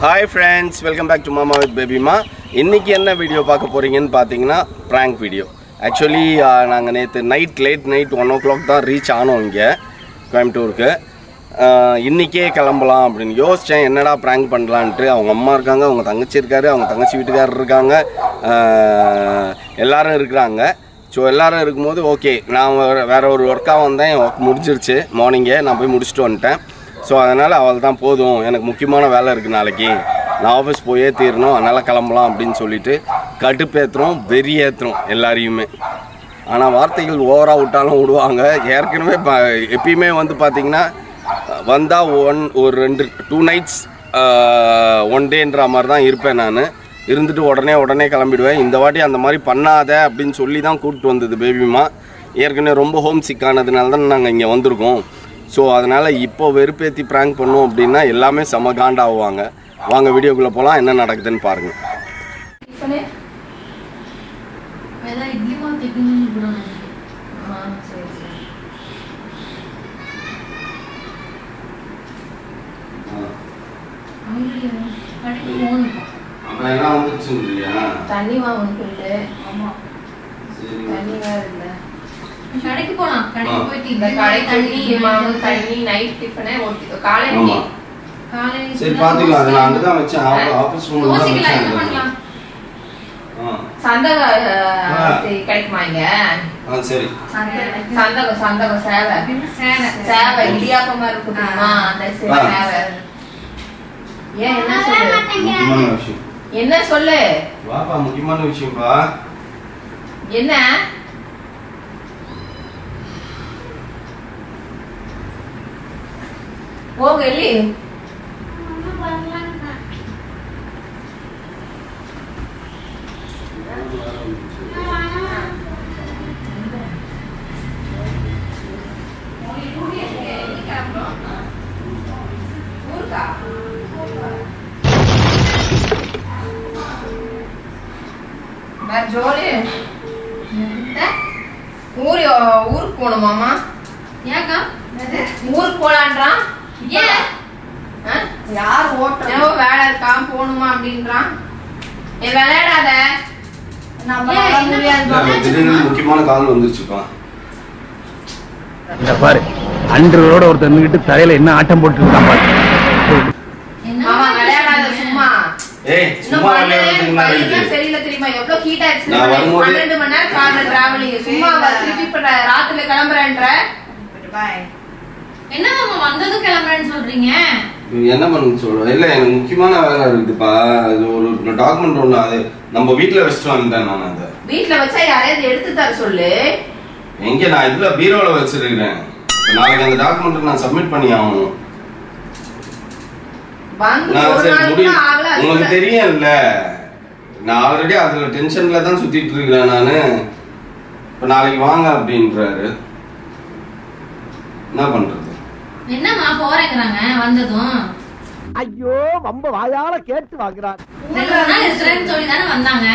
Hi friends welcome back to மாமா with பேபிமா இன்னைக்கு என்ன வீடியோ பார்க்க போறீங்கன்னு பார்த்தீங்கன்னா ப்ராங்க் வீடியோ ஆக்சுவலி நாங்கள் நேற்று night late night one o'clock தான் ரீச் ஆனோம் இங்கே கோயம்புத்தூருக்கு ஆஹ், இன்னிக்கே கிளம்பலாம் அப்படின்னு யோசித்தேன் என்னடா ப்ராங்க் பண்ணலான்ட்டு அவங்க அம்மா இருக்காங்க அவங்க தங்கச்சி இருக்காரு அவங்க தங்கச்சி வீட்டுக்காரர் இருக்காங்க ஆஹ், எல்லாரும் இருக்கிறாங்க ஸோ எல்லாரும் இருக்கும்போது ஓகே நான் வேற வேற ஒரு ஒர்க்காக வந்தேன் என் ஒர்க் முடிஞ்சிருச்சு மார்னிங்கே நான் போய் முடிச்சுட்டு வந்துட்டேன் ஸோ அதனால் அவள் தான் போதும் எனக்கு முக்கியமான வேலை இருக்குது நாளைக்கு நான் ஆஃபீஸ் போயே தீரணும் அதனால் கிளம்பலாம் அப்படின்னு சொல்லிட்டு கடுப்பேற்றுறோம் வெறியேற்றுறோம் எல்லாரையுமே ஆனால் வார்த்தைகள் ஓவராக விட்டாலும் விடுவாங்க ஏற்கனவே ப எப்பயுமே வந்து பார்த்திங்கன்னா வந்தால் ஒன் ஒரு ரெண்டு டூ நைட்ஸ் ஒன் டேன்ற மாதிரி தான் இருப்பேன் நான் இருந்துட்டு உடனே உடனே கிளம்பிடுவேன் இந்த வாட்டி அந்த மாதிரி பண்ணாத அப்படின்னு சொல்லி தான் கூப்பிட்டு வந்தது பேபிமா ஏற்கனவே ரொம்ப ஹோம் சிக் ஆனதுனால தான் நாங்கள் இங்கே வந்திருக்கோம் ஸோ அதனால் இப்போ வெறுப்பேற்றி ப்ராங்க் பண்ணோம் அப்படின்னா எல்லாமே செம காண்டாகுவாங்க வாங்க வீடியோக்குள்ளே போகலாம் என்ன நடக்குதுன்னு பாருங்கள் டிஃபனு ஏதாவது இட்லி மாவு தைக்கணும்னு கூட ஆ சரி சரி அவங்களுக்கு கடைக்கு போகணும் அப்புறம் எல்லாம் வந்துருச்சுங்கிறியா தண்ணி வாங்கணும் சொல்லு ஆமா சரி தண்ணி வேற இல்லை கடைக்கு போலாம் கடைக்கு போயிட்டு இந்த இட்லி கடை மாவு, தண்ணி தண்ணி மாவு தண்ணி நைட் டிஃபனு ஒட்டி காலையில ஆமா காலையில சரி பார்த்துக்கலாம் அதை நான் அங்கே தான் வச்சேன் ஆஃபீஸ் ரூமில் தான் யோசிக்கலாம் என்ன வச்சேன் பண்ணலாம் ஆ சந்தக ஆ. கிடைக்குமா இங்க ஆ சரி சந்தகம் சந்தகம் சேவை சேவை சேவை இடியாப்பமா இருக்குமா அந்த சே- ஆ. சேவை ஏன் என்ன சொல்லு முக்கியமான விஷயம் என்ன சொல்லு வாப்பா முக்கியமான விஷயம்ப்பா என்ன போங்க எல்லி ஊருக்கா வேற ஜோலி ஊரு ஊருக்கு போகணுமாமா ஏக்கா ஊருக்கு போலான்றான் ஏன் ஆ? யார் ஓட்டுறா ஏதோ வேலை இருக்கான் போகணுமா அப்படின்றான் ஏ விளையாடாத நம்ம ஏன், என்ன முடியாது இல்ல, இல்ல, திடீர்னு முக்கியமான கால் வந்துருச்சுப்பா இந்த பாரு அன்றரோட ஒருத்தர் நின்னுட்டு தலையில என்ன ஆட்டம் போட்டு இருக்கான் பாரு என்ன மாமா விளையாடாத சும்மா ஏய் இன்னும் சும்மா பன்னெண்டு விளையாடுறதுக்கு முன்னாடி பன்னெண்டு இது. சரியில்லை தெரியுமா எவ்வளவு ஹீட் ஆயிடுச்சு நான் வரும்போது- பன்னெண்டு மணி நேரம் கார்ல டிராவலிங் சும்மா வ- திருப்பி இப்ப நான் ராத்திரில கிளம்புறேன்ற என்ன மாமா வந்ததும் கிளம்புறேன்னு சொல்றீங்க இது என்ன பண்ண சொல்றேன் இல்ல எனக்கு முக்கியமான வேலை இருக்குதுப்பா அது ஒரு டாக்குமெண்ட் ஒண்ணு அது நம்ம வீட்ல வச்சுட்டு வந்தேன் நான் அதை வீட்டுல வச்சா யாரையாவது எடுத்து தர சொல்லு எங்க நான் இதுல பீரோல வச்சிருக்கிறேன் இப்ப நாளைக்கு அந்த டாக்குமெண்ட் நான் சப்மிட் பண்ணி ஆகணும் வந்து நான் ஒரு சரி நாள் முடியும் கூட ஆகல உங்களுக்கு அதுக்குள்ள- தெரியும்ல நான் ஆல்ரெடி அதுல டென்ஷன்ல தான் சுத்திட்டு இருக்கிறேன் நானு இப்ப நாளைக்கு வாங்க அப்படின்றாரு என்ன பண்றது என்னம்மா போறேங்கிறாங்க வந்ததும் ஐயோ வம்ப வாயால கேட்டு வாங்குறான் ரெண்டு மூணு நாள் இருக்கிறேன்னு சொல்லி தானே வந்தாங்க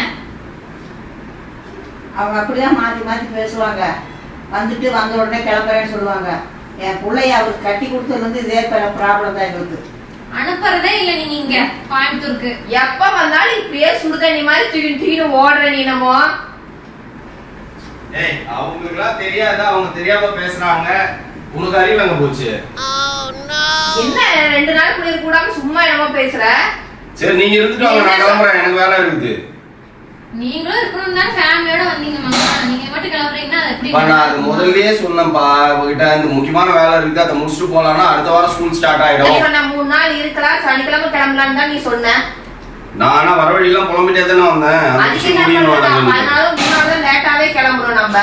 அவங்க அப்படிதான் மாத்தி மாத்தி பேசுவாங்க வந்துட்டு வந்த உடனே கிளம்புறேன்னு சொல்லுவாங்க என் பிள்ளைய அவருக்கு கட்டி கொடுத்ததுல இருந்து இதே ப்ராப்ளம் தான் எங்களுக்கு அனுப்புறதே இல்ல நீங்க இங்க கோயம்புத்தூருக்கு எப்ப வந்தாலும் இப்படியே சுடுதண்ணி மாதிரி தூக்கி தூக்கின்னு ஓடுற நீ என்னமோ ஏய் அவங்களுக்குலாம் தெரியாதா அவங்க தெரியாம பேசுறாங்க உனக்கு அறிவு எங்க போச்சு என்ன ரெண்டு நாள் குளிர் கூடாம சும்மா என்னமோ பேசுற சரி நீங்க இருந்துட்டு வாங்க நான் கிளம்புறேன் எனக்கு வேலை இருக்குது நீங்களும் இருக்கணும் தான் ஃபேமிலியோட வந்தீங்க மாமா நீங்க மட்டும் கிளம்புறீங்கன்னா அது எப்படி இப்ப நான் அது முதல்லயே சொன்னேன்ப்பா உங்ககிட்ட இந்த முக்கியமான வேலை இருக்குது அதை முடிச்சுட்டு போலாம்னா அடுத்த வாரம் ஸ்கூல் ஸ்டார்ட் ஆயிடும் இப்ப நான் மூணு நாள் இருக்கலாம் சனிக்கிழமை கிளம்பலான்னு தான் நீ சொன்ன நான் ஆனா வர வழியெல்லாம் புலம்பிட்டே தானே வந்தேன் அந்த அதுக்கு விஷயம் என்ன முடியணும் பண்றது எனக்கு. அதனால மூணு நாள் தான் லேட்டாவே கிளம்புறோம் நம்ம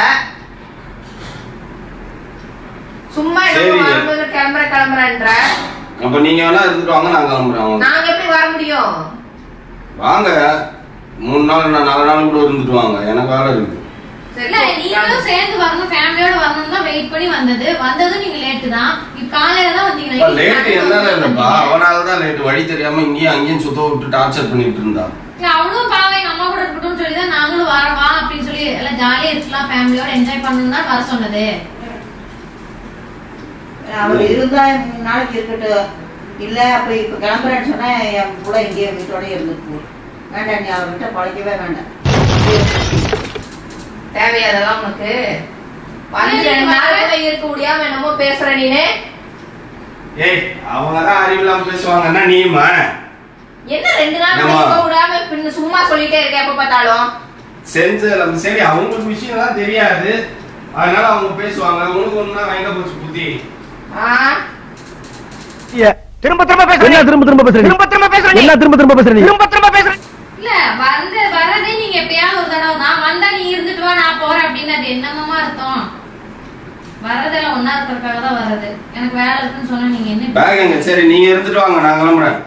சும்மா என்னமோ சரி. வரும்போது கிளம்புற கிளம்புறன்ற அப்ப நீங்க வேணா இருந்துட்டு வாங்க நான் கிளம்புறேன் வாங்க. நாங்க எப்படி வர முடியும் வாங்க மூணு நாள் நான் நாலு நாள் கூட இருந்துட்டு வாங்க எனக்கு வேலை இருக்குது சரி இல்ல நீங்களும் சேர்ந்து வரணும் ஃபேமிலியோட வரணும் தான் வெயிட் பண்ணி வந்தது வந்ததும் நீங்க லேட்டு தான் இப்ப காலையில தான் வந்தீங்க லேட் என்ன இல்லப்பா அவனால தான் லேட் வழி தெரியாம இங்கேயும் அங்கேயும் சுத்த விட்டு டார்ச்சர் பண்ணிட்டு இருந்தா இல்ல, அவளும் பாவம் எங்க அம்மா கூட இருக்கட்டும்னு சொல்லி தான் நாங்களும் வர வா அப்படின்னு சொல்லி எல்லாம் ஜாலியா இருக்கலாம் ஃபேமிலியோட என்ஜாய் பண்ணணும் தான் வர சொன்னது அவர் இருந்தா மூணு நாளைக்கு இருக்கட்டும் இல்லை அப்படி இப்போ கிளம்புறேன்னு சொன்னா என் பிள்ளை இங்கேயே வீட்டோட இருந்துட்டு போ வேண்டாம் நீ அவர்கிட்ட பழைக்கவே வேண்டாம் தேவையாதெல்லாம் உனக்கு வந்து ரெண்டு நாள் கூட இருக்க முடியாம என்னமோ பேசுற நீனு ஏய் அவங்க தான் அறிவில்லாம பேசுவாங்கன்னா நீமா என்ன ரெண்டு நாள் கூட ஆமா. இருக்க முடியாம பின்ன சும்மா சொல்லிட்டே இருக்க எப்ப பார்த்தாலும் செஞ்ச சரி அவங்களுக்கு விஷயம்லாம் தெரியாது அதனால அவங்க பேசுவாங்க உனக்கு ஒண்ணா வாங்க போச்சு புத்தி ஆ திரும்ப திரும்ப பேசுறீங்க என்ன திரும்ப திரும்ப பேசுறீங்க திரும்ப திரும்ப பேசுறீங்க என்ன திரும்ப திரும்ப பேசுறீங்க திரும்ப திரும்ப பேசுறீங்க இல்ல வந்து வரதே நீங்க எப்பயாவது ஒரு தடவை நான் வந்தா நீ இருந்துட்டு வா நான் போறேன் அப்படின்னு அது என்னமாமா அர்த்தம் வரதெல்லாம் ஒன்னா இருக்கிறதுக்காக தான் வர்றது எனக்கு வேலை இருக்குன்னு சொன்னா நீங்க என்ன பேக் எங்க சரி நீங்க இருந்துட்டு வாங்க நான் கிளம்புறேன்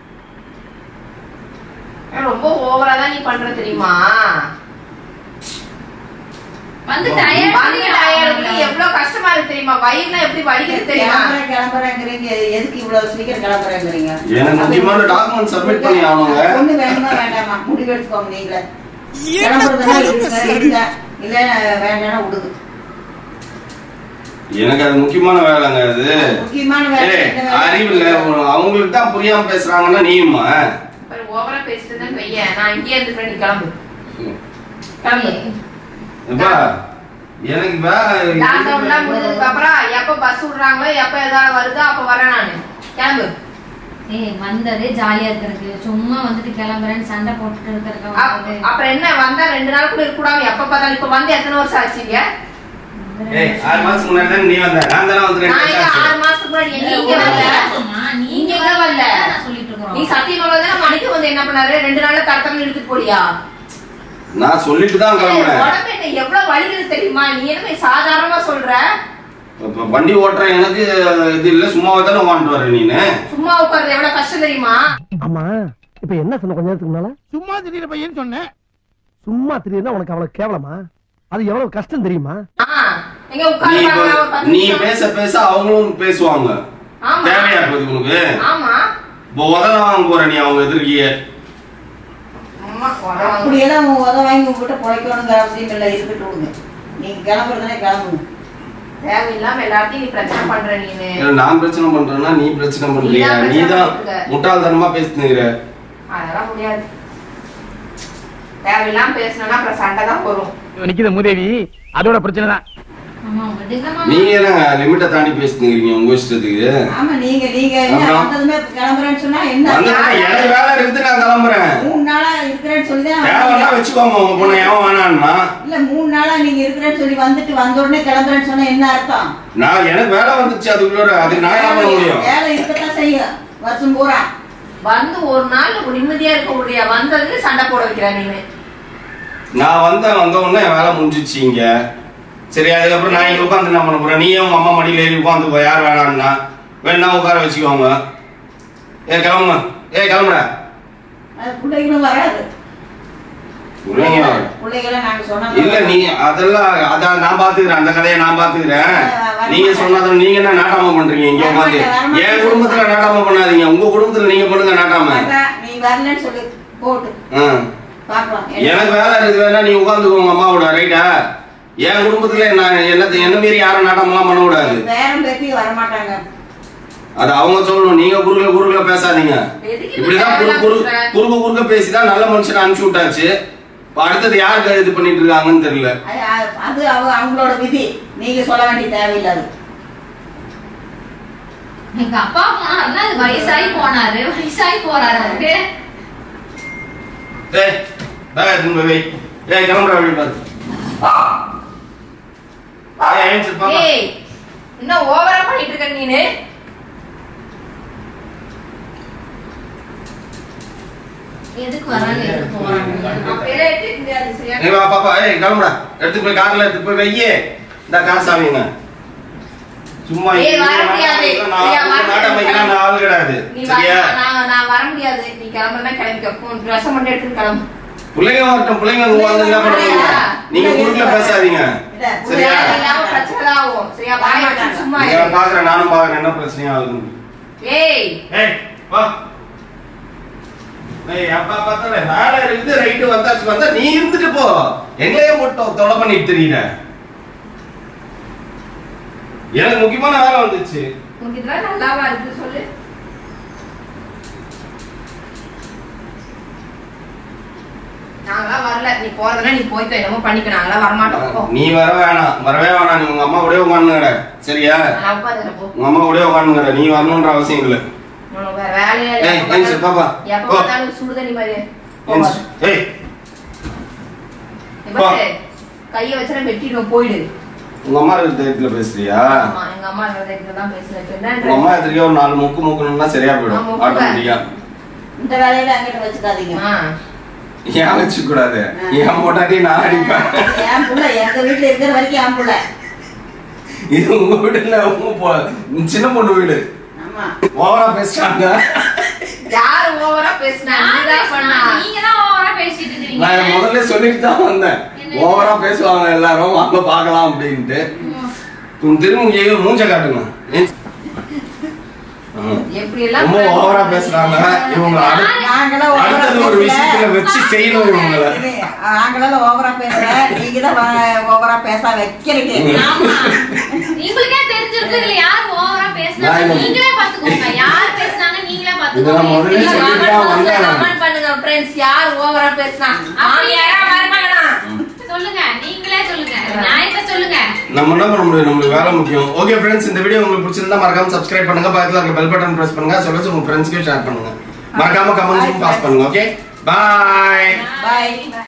ரொம்ப ஓவரா தான் நீ பண்ற தெரியுமா வந்து வந்து டயர்ட் டயர்டுல எவ்வளவு கஷ்டமா இருக்கு தெரியுமா வயிறுலாம் எப்படி வலிக்குது தெரியுமா கிளம்புறேன் கிளம்புறேங்கிறீங்க எதுக்கு இவ்வளவு சீக்கிரம் கிளம்புறேங்கிறீங்க எனக்கு முக்கியமான டாக்குமெண்ட் சப்மிட் பண்ணி ஆகணுங்க ஒண்ணு வேணுமா வேண்டாமா முடிவு எடுத்துக்கோங்க நீங்களே கிளம்புறதுன்னா இருங்க இருங்க இல்ல வேண்டாம்னா விடுது எனக்கு அது முக்கியமான வேலைங்க அது முக்கியமான வேலை ஏய் என்ன வேலை? அறிவில்ல அவங்களுக்கு தான் புரியாம பேசுறாங்கன்னா நீயுமா ஓவரா பேசிட்டு தான் பையன் நான் இங்கேயே இருந்துக்கிறேன் நீ கிளம்பு கிளம்பு எப்பா எனக்கு லாக்டவுன்லாம் வேலை முடிஞ்சதுக்கு அப்புறம் எப்ப பஸ் விடுறாங்களோ எப்ப ஏதாவது வருதோ அப்ப வரேன் நானு கிளம்பு ஏய் வந்ததே ஜாலியா இருக்கிறதுக்கு சும்மா வந்துட்டு கிளம்புறேன்னு சண்டை போட்டுட்டு இருக்கிறதுக்கு அப்- வந்து அப்புறம் என்ன வந்தா ரெண்டு நாள் கூட இருக்க கூடாது எப்ப பார்த்தாலும் இப்ப வந்து எத்தனை வருஷம் ஆச்சுங்க ஏய் ஆறு மாசத்துக்கு முன்னாடி தான் நீ வந்த நான் தானே வந்து ரெண்டு நான் இங்க வருஷம் ஆறு ஆச்சு. மாசத்துக்கு முன்னாடி நீ எங்க இங்க வந்த வரலம்மா, நீங்க நீங்க இங்க எங்க வரல வரல? நான் சொல்லிட்டு இருக்கிறோம் நீ சத்தியம் தான் மணிக்கு வந்து என்ன பண்ணாரு ரெண்டு நாள்ல தரத்தரம் இழுத்துட்டு போடியா நான் சொல்லிட்டு தான் கிளம்புறேன் உடம்பு என்ன எவ்வளவு வலிக்குது தெரியுமா நீ என்ன சாதாரணமா சொல்ற இப்ப வண்டி ஓட்டுற எனக்கு இது இல்ல சும்மாவே தானே வாங்கிட்டு வர நீனு சும்மா உட்கார்றது எவ்வளவு கஷ்டம் தெரியுமா ஆமா இப்ப என்ன சொன்ன கொஞ்ச நேரத்துக்கு முன்னால சும்மா திடீர் பையன் சொன்னேன் சும்மா தெரியுதுன்னா உனக்கு அவ்வளவு கேவலமா அது எவ்வளவு கஷ்டம் தெரியுமா ஆ, எங்க நீ உட்கார்ந்து இப்ப- பாருங்க, ஒரு பத்து நீ நிமிஷம். பேச பேச அவங்களும் பேசுவாங்க ஆமா தேவையா போகுது உனக்கு ஆமா இப்போ உதவ வாங்க போற நீ அவங்க எதிர்க்கிய ஆமா உரம் அப்படியெல்லாம் உங்க உதவ வாங்கி உங்ககிட்ட பிழைக்கணுங்கிற அவசியம் இல்லை இருக்கட்டு விடுங்க நீங்க கிளம்புறதுனே கிளம்புங்க தேவையில்லாம எல்லாத்தையும் நீ பிரச்சனை பண்ற நீனு நான் பிரச்சனை பண்றேன்னா நீ பிரச்சனை பண்றியா நீதான் நீ பிரச்சனை தான் பண்ற. முட்டாள்தனமா பேசினுங்கிற அதெல்லாம் முடியாது தேவையில்லாம பேசணும்னா அப்புறம் சண்டை தான் வரும் நிக்கித மூதேவி அதோட பிரச்சனை தான் ஆமா விடுங்கம்மா நீங்க என்ன லிமிட்டை தாண்டி பேசினுங்கிறீங்க உங்க இஷ்டத்துக்கு ஆமா நீங்க நீங்க என்ன அப்புறம்? வந்ததுமே கிளம்புறேன்னு சொன்னா என்ன வந்ததுன்னா எனக்கு வேலை இருக்குது நான் கிளம்புறேன் மூணு நாளா இருக்கிறேன்னு சொல்லி தான் தேவைன்னா வந்தீங்க. வச்சுக்கோங்க உங்க பொண்ணு ஏன் வேணான்னா இல்ல மூணு நாளா நீங்க இருக்கிறேன்னு சொல்லி வந்துட்டு வந்த உடனே கிளம்புறேன்னு சொன்னா என்ன அர்த்தம் நான் எனக்கு வேலை வந்துச்சு அதுக்குள்ள அதுக்கு நான் என்ன பண்ண முடியும் வேலை இருக்கத்தான் செய்யும் வருஷம் பூரா வந்து ஒரு நாள் நிம்மதியா இருக்க முடியா வந்ததுக்கு சண்டை போட வைக்கிற நீனு நான் வந்தேன் வந்த உடனே என் வேலை முடிஞ்சிச்சு இங்க சரி அதுக்கப்புறம் நான் இங்க உட்காந்து என்ன பண்ண போறேன் நீயும் உங்க அம்மா மடியில ஏறி உட்காந்து யார் வேணான்னா வேணா உட்கார வச்சுக்கோங்க ஏ கிளம்புங்க ஏ கிளம்புடா அது பிள்ளைகளும் வராது பிள்ளைங்க வர. பிள்ளைகளை நாங்க சொன்னா இல்ல நீ அதெல்லாம் அதான் நான் பாத்துக்கிறேன் அந்த கதையை நான் பாத்துக்கிறேன் நீங்க சொன்னதும் நீங்க என்ன நாட்டாம பண்றீங்க இங்க உட்காந்து என் குடும்பத்துல நாட்டாம பண்ணாதீங்க உங்க குடும்பத்துல நீங்க பண்ணுங்க நாட்டாம வர்றா, நீ வரலன்னு சொல்லி போட்டு ஆ. பாக்கலாம் எனக்கு வேலை இருக்குது வேணா நீ உட்காந்துக்கோ உங்க அம்மாவோட ரைட்டா என் குடும்பத்துல நான் என்ன என்ன மீறி யாரும் நாட்டமெல்லாம் பண்ண கூடாது பேரம் பேத்தி வரமாட்டாங்க அது அவங்க சொல்லணும் நீங்க குறுகல குறுகல பேசாதீங்க எதுக்கு இப்ப இப்படிதான் குறு தேவையில்லாம குறு பேசுற? குறுக குறுக பேசிதான் நல்ல மனுஷனை அனுப்பிச்சு விட்டாச்சு இப்ப அடுத்தது யாருக்கு இது பண்ணிட்டு இருக்காங்கன்னு தெரியல அது அது- அது அவ- அவங்களோட விதி நீங்க சொல்ல வேண்டிய தேவையில்லாது எங்க அப்பா போனாருன்னா அது வயசாகி போனாரு வயசாகி போறாரு அவருக்கு டேய் பேக் எடுத்துன்னு போய் வை ஏய் கிளம்புறா வழி பாரு ஏய் எழுந்துச்சு பாப்பா ஏய் இன்னும் ஓவரா பண்ணிட்டு இருக்க நீனு எதுக்கு வராங்க எதுக்கு போறாங்க அப்படியே எடுத்துக்க முடியாது சரியா ஏய் வா பாப்பா ஏய் கிளம்புடா எடுத்து போய் கார்ல எடுத்து போய் வையே இந்த காசு சாமிங்க சும்மா ஏய், இங்க வர முடியாது. நான் ஐயா, வர நாட்டம் வைக்கலாம் நான் ஆள் கிடையாது நீ சரியா வர- நான் நான் வர முடியாது நீ கிளம்புறதா கிளம்பிக்கோ ட்ரெஸ் மட்டும் எடுத்துட்டு கிளம்பு பிள்ளைங்க வரட்டும் பிள்ளைங்க உங்க வந்து என்ன பண்ணுவீங்க நீங்க குறுக்கல பேசாதீங்க இல்ல, சரியா இல்லாம பிரச்சனை தான் ஆகும் சரியா வாய் வச்சு சும்மா நீங்க இரு. பாக்குறேன் நானும் பாக்குறேன் என்ன பிரச்சனையா ஆகுது ஏய் ஏய் வா ஏய் அப்பா பார்த்தாலே வேலை இருக்குது ரைட்டு வந்தாச்சு வந்தா நீ இருந்துட்டு போ எங்களையே மட்டும் தொலை பண்ணிட்டு தெரியல எனக்கு முக்கியமான வேலை வந்துச்சு உனக்கு இதெல்லாம் நல்லாவா இருக்கு சொல்லு நாங்களாம் வரல நீ போறதுனா நீ போய்க்கோ என்னமோ பண்ணிக்க நாங்களாம் வரமாட்டோம் போ நீ வர வேணாம் வரவே வேணாம் நீ உங்க அம்மா கூட உட்காந்துங்கட சரியா நான் உட்காந்துக்கிறேன் போ உங்க அம்மா கூட உட்காந்துங்கட நீ வரணுன்ற அவசியம் இல்லை உனக்கு வேற வேலையே இல்ல. ஏய், எப்ப ஏய், சரி, பாப்பா. பார்த்தாலும் எப்ப போ. பார்த்தாலும் சுடுதண்ணி மாதிரி ஏய், ஏய் இங்க பாரு, கைய வச்சுனா வெட்டிடுவோம் போயிடு உங்க அம்மா இருக்கிற தைரியத்துல பேசுறியா ஆமா எங்க அம்மா இருக்கிற தான் பேசுறேன் இப்ப உங்க என்னன்ற அம்மா எதிரிக்கே ஒரு நாலு முக்கு முக்கணும்னா சரியா ஆமா, போயிடும் முக்குவேன். ஆட்டோமேட்டிக்கா இந்த வேலையில அங்கிட்ட வச்சுக்காதீங்க ஆ. ஏன் வச்சு கூடாது ஏன் போட்டாட்டி நான் அடிப்பேன் என் புள்ள எங்க வீட்டுல இருக்கிற வரைக்கும் என் புள்ள இது உங்க வீடு இல்ல உங்க பொ- சின்ன பொண்ணு வீடு ஆமா ஓவரா பேசுறாங்க யாரு ஓவரா பேசினா நான் நீதான் பண்ணா பேசினா, நீங்க தான் ஓவரா பேசிட்டு இருக்கீங்க நான் முதல்ல சொல்லிட்டு தான் வந்தேன் என்ன? ஓவரா பேசுவாங்க எல்லாரும் வாங்க பார்க்கலாம் அப்படின்ட்டு உன் திரும்ப ஏன் மூஞ்ச காட்டுங்க ஏன்? ஆ. எப்படி எல்லாம் ரொம்ப ஓவரா பேசுறாங்க இவங்க அடுத்து நாங்களாம் ஓவரா அடுத்தது ஒரு விஷயத்துல பேசல. வச்சு செய்யணும் இவங்கள இது, நாங்களாம் ஓவரா பேசல நீங்க தான் ஓவரா பேச வைக்கிறீங்க ஆமா உங்களுக்கே தெரிஞ்சிருக்கு இதுல யார் ஓவரா பேசுனாங்க நான் இல்ல. நீங்களே பாத்துக்கோங்க யார் பேசுனாங்க நீங்களே இதெல்லாம் முதல்ல பாத்துக்கோங்க சொல்லிட்டு தான் வந்தேன் நான். கமெண்ட் பண்ணுங்க ஃப்ரெண்ட்ஸ் யார் ஓவரா பேசினா மாமியாரா மருமகனா சொல்லுங்க நீங்களே சொல்லுங்க நியாயத்தை சொல்லுங்க நம்ம என்ன பண்ண முடியும் நம்மளுக்கு வேலை முக்கியம் ஓகே ஃப்ரெண்ட்ஸ் இந்த வீடியோ உங்களுக்கு பிடிச்சிருந்தா மறக்காம சப்ஸ்கிரைப் பண்ணுங்க பக்கத்துல இருக்க பெல் பட்டன் பிரஸ் பண்ணுங்க சொல்லுங்க உங்க ஃப்ரெண்ட்ஸ்க்கு ஷேர் பண்ணுங்க மறக்காம கமெண்ட்ஸும் பாஸ் பண்ணுங்க ஓகே பாய் பாய்